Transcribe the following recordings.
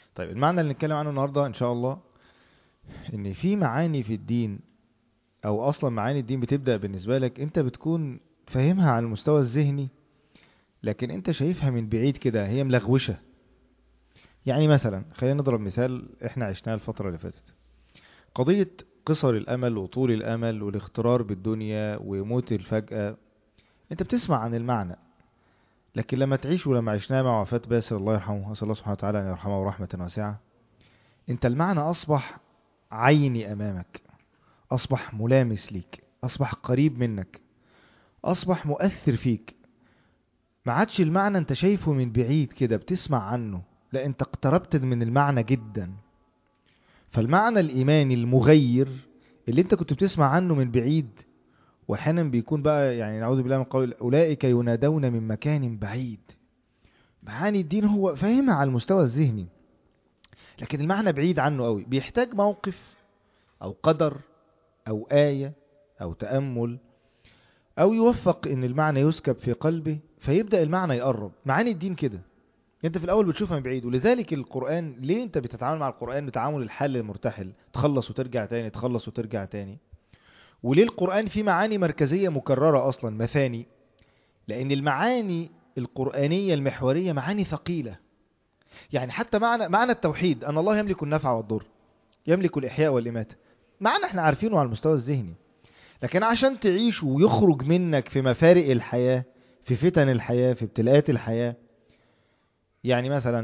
طيب المعنى اللي نتكلم عنه النهاردة ان شاء الله ان في معاني في الدين او اصلا معاني الدين بتبدأ بالنسبة لك انت بتكون فاهمها على المستوى الذهني لكن انت شايفها من بعيد كده هي ملغوشة يعني مثلا خلينا نضرب مثال احنا عشناه الفترة اللي فاتت قضية قصر الامل وطول الامل والاغترار بالدنيا وموت الفجأة انت بتسمع عن المعنى لكن لما تعيش ولما عشناه مع وفاة باسل الله يرحمه أسأل الله سبحانه وتعالى أن يرحمه رحمة واسعة انت المعنى أصبح عيني أمامك أصبح ملامس ليك أصبح قريب منك أصبح مؤثر فيك ما عادش المعنى انت شايفه من بعيد كده بتسمع عنه لا انت اقتربت من المعنى جدا فالمعنى الإيماني المغير اللي انت كنت بتسمع عنه من بعيد واحيانا بيكون بقى يعني نعوذ بالله من قول اولئك ينادون من مكان بعيد معاني الدين هو فاهمها على المستوى الذهني لكن المعنى بعيد عنه قوي بيحتاج موقف او قدر او آية او تأمل او يوفق ان المعنى يسكب في قلبه فيبدأ المعنى يقرب معاني الدين كده انت في الاول بتشوفها من بعيد ولذلك القرآن ليه انت بتتعامل مع القرآن بتعامل الحل المرتحل تخلص وترجع تاني تخلص وترجع تاني وليه القرآن فيه معاني مركزية مكررة أصلا مثاني لأن المعاني القرآنية المحورية معاني ثقيلة يعني حتى معنى معنى التوحيد أن الله يملك النفع والضر يملك الإحياء والإماتة معنى احنا عارفينه على المستوى الذهني لكن عشان تعيش ويخرج منك في مفارق الحياة في فتن الحياة في ابتلاءات الحياة يعني مثلا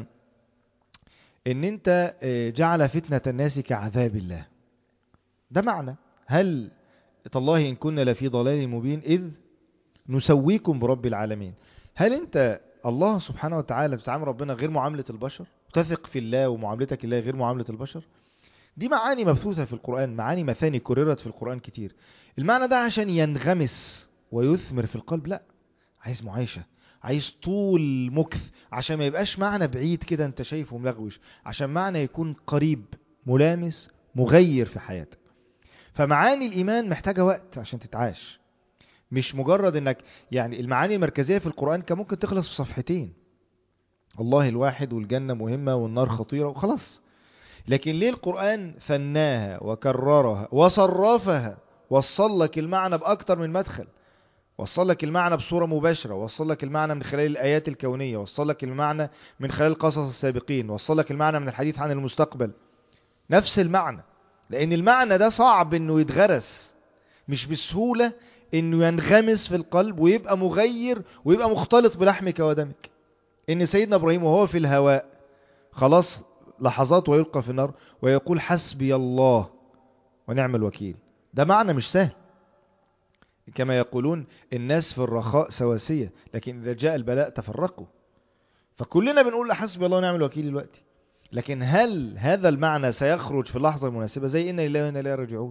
ان انت جعل فتنة الناس كعذاب الله ده معنى هل تالله إن كنا لفي ضلال مبين إذ نسويكم برب العالمين هل أنت الله سبحانه وتعالى بتعامل ربنا غير معاملة البشر تثق في الله ومعاملتك الله غير معاملة البشر دي معاني مبثوثة في القرآن معاني مثاني كررت في القرآن كتير المعنى ده عشان ينغمس ويثمر في القلب لا عايز معايشة عايز طول مكث عشان ما يبقاش معنى بعيد كده انت شايفه ملغوش عشان معنى يكون قريب ملامس مغير في حياتك فمعاني الإيمان محتاجة وقت عشان تتعاش مش مجرد انك يعني المعاني المركزية في القرآن كان ممكن تخلص في صفحتين الله الواحد والجنة مهمة والنار خطيرة وخلاص لكن ليه القرآن ثناها وكررها وصرفها وصل لك المعنى بأكتر من مدخل وصل لك المعنى بصورة مباشرة وصل لك المعنى من خلال الآيات الكونية وصل لك المعنى من خلال قصص السابقين وصل لك المعنى من الحديث عن المستقبل نفس المعنى لأن المعنى ده صعب انه يتغرس مش بسهولة انه ينغمس في القلب ويبقى مغير ويبقى مختلط بلحمك ودمك ان سيدنا ابراهيم وهو في الهواء خلاص لحظات ويلقى في النار ويقول حسبي الله ونعم الوكيل ده معنى مش سهل كما يقولون الناس في الرخاء سواسية لكن إذا جاء البلاء تفرقوا فكلنا بنقول حسبي الله ونعم الوكيل دلوقتي لكن هل هذا المعنى سيخرج في اللحظة المناسبة زي إن لله وإنا إليه راجعون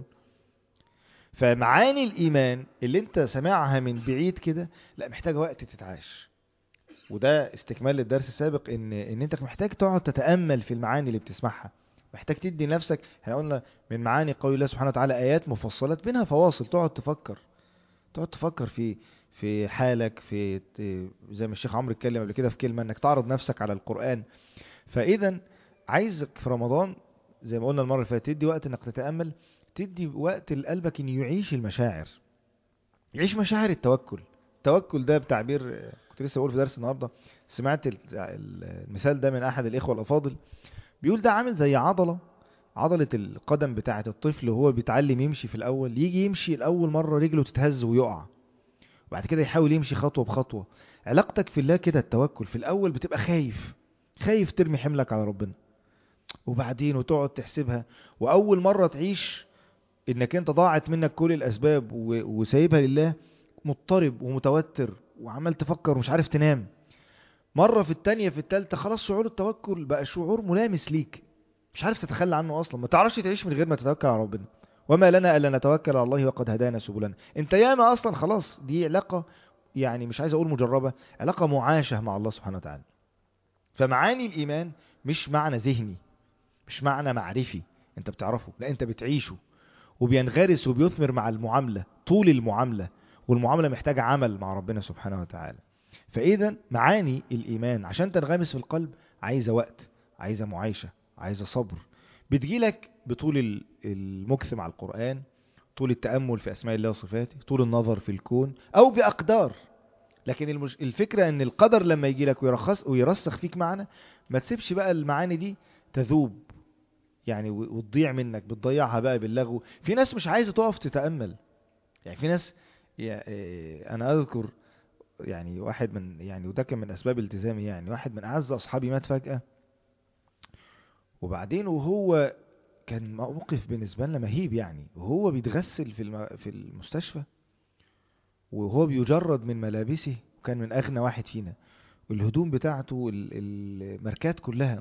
فمعاني الإيمان اللي انت سمعها من بعيد كده لا محتاجة وقت تتعاش وده استكمال للدرس السابق ان ان انت محتاج تقعد تتامل في المعاني اللي بتسمعها محتاج تدي نفسك احنا قلنا من معاني قول الله سبحانه وتعالى ايات مفصلات بينها فواصل تقعد تفكر تقعد تفكر في في حالك في زي ما الشيخ عمرو اتكلم قبل كده في كلمه انك تعرض نفسك على القران فاذا عايزك في رمضان زي ما قلنا المره اللي فاتت تدي وقت انك تتامل تدي وقت لقلبك ان يعيش المشاعر يعيش مشاعر التوكل التوكل ده بتعبير كنت لسه بقول في درس النهارده سمعت المثال ده من احد الاخوه الافاضل بيقول ده عامل زي عضله عضله القدم بتاعه الطفل وهو بيتعلم يمشي في الاول يجي يمشي الاول مره رجله تتهز ويقع وبعد كده يحاول يمشي خطوه بخطوه علاقتك في الله كده التوكل في الاول بتبقى خايف خايف ترمي حملك على ربنا وبعدين وتقعد تحسبها واول مره تعيش انك انت ضاعت منك كل الاسباب وسايبها لله مضطرب ومتوتر وعمال تفكر ومش عارف تنام مرة في التانية في التالتة خلاص شعور التوكل بقى شعور ملامس ليك مش عارف تتخلى عنه اصلا ما تعرفش تعيش من غير ما تتوكل على ربنا وما لنا الا نتوكل على الله وقد هدانا سبلنا انت ياما اصلا خلاص دي علاقة يعني مش عايز اقول مجربة علاقة معاشة مع الله سبحانه وتعالى فمعاني الايمان مش معنى ذهني مش معنى معرفي انت بتعرفه لا انت بتعيشه وبينغرس وبيثمر مع المعاملة طول المعاملة والمعاملة محتاجة عمل مع ربنا سبحانه وتعالى فإذا معاني الإيمان عشان تنغمس في القلب عايزة وقت عايزة معايشة عايزة صبر بتجيلك بطول ال- المكث مع القرآن طول التأمل في أسماء الله وصفاته طول النظر في الكون أو بأقدار لكن المش... الفكرة ان القدر لما يجي لك ويرخص ويرسخ فيك معنى ما تسيبش بقى المعاني دي تذوب يعني و- وتضيع منك بتضيعها بقى باللغو في ناس مش عايزة تقف تتأمل يعني في ناس يا- إيه، انا اذكر يعني واحد من يعني وده كان من اسباب التزامي يعني واحد من اعز اصحابي مات فجأة وبعدين وهو كان موقف بالنسبة لنا مهيب يعني وهو بيتغسل في الم... في المستشفى وهو بيجرد من ملابسه وكان من اغنى واحد فينا والهدوم بتاعته ال- الماركات كلها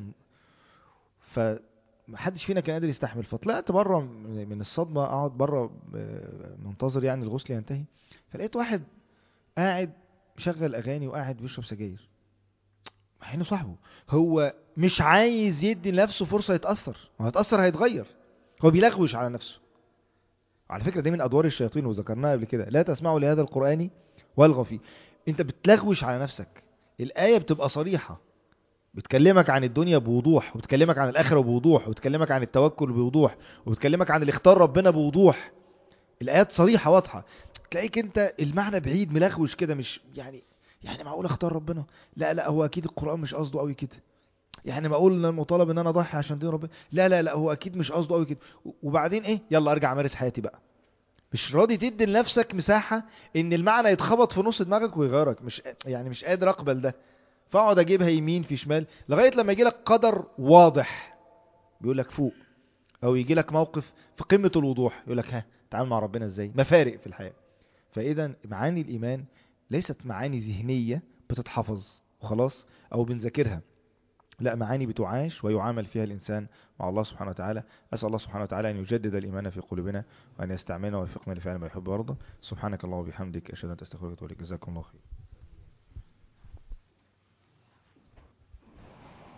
فمحدش فينا كان قادر يستحمل فطلعت بره من من الصدمه اقعد بره آه، منتظر يعني الغسل ينتهي فلقيت واحد قاعد مشغل اغاني وقاعد بيشرب سجاير مع انه صاحبه هو مش عايز يدي لنفسه فرصه يتاثر ما هو هيتاثر هيتغير هو بيلغوش على نفسه على فكره دي من ادوار الشياطين وذكرناها قبل كده لا تسمعوا لهذا القران والغوا فيه انت بتلغوش على نفسك الايه بتبقى صريحه بتكلمك عن الدنيا بوضوح وبتكلمك عن الاخره بوضوح وبتكلمك عن التوكل بوضوح وبتكلمك عن الاختار ربنا بوضوح الايات صريحه واضحه تلاقيك انت المعنى بعيد ملغوش كده مش يعني يعني معقول اختار ربنا لا لا هو اكيد القران مش قصده قوي كده يعني معقول ان المطالب ان انا اضحي عشان دين ربنا لا لا لا هو اكيد مش قصده قوي كده وبعدين ايه يلا ارجع امارس حياتي بقى مش راضي تدي لنفسك مساحه ان المعنى يتخبط في نص دماغك ويغيرك مش يعني مش قادر اقبل ده فاقعد اجيبها يمين في شمال لغايه لما يجي لك قدر واضح بيقول لك فوق او يجي لك موقف في قمه الوضوح يقول لك ها تعامل مع ربنا ازاي مفارق في الحياه فاذا معاني الايمان ليست معاني ذهنيه بتتحفظ وخلاص او بنذاكرها لا معاني بتعاش ويعامل فيها الإنسان مع الله سبحانه وتعالى أسأل الله سبحانه وتعالى أن يجدد الإيمان في قلوبنا وأن يستعملنا ويوفقنا لفعل ما يحب ويرضى سبحانك اللهم وبحمدك أشهد أن لا إله إلا أنت أستغفرك وأتوب إليك جزاكم الله خير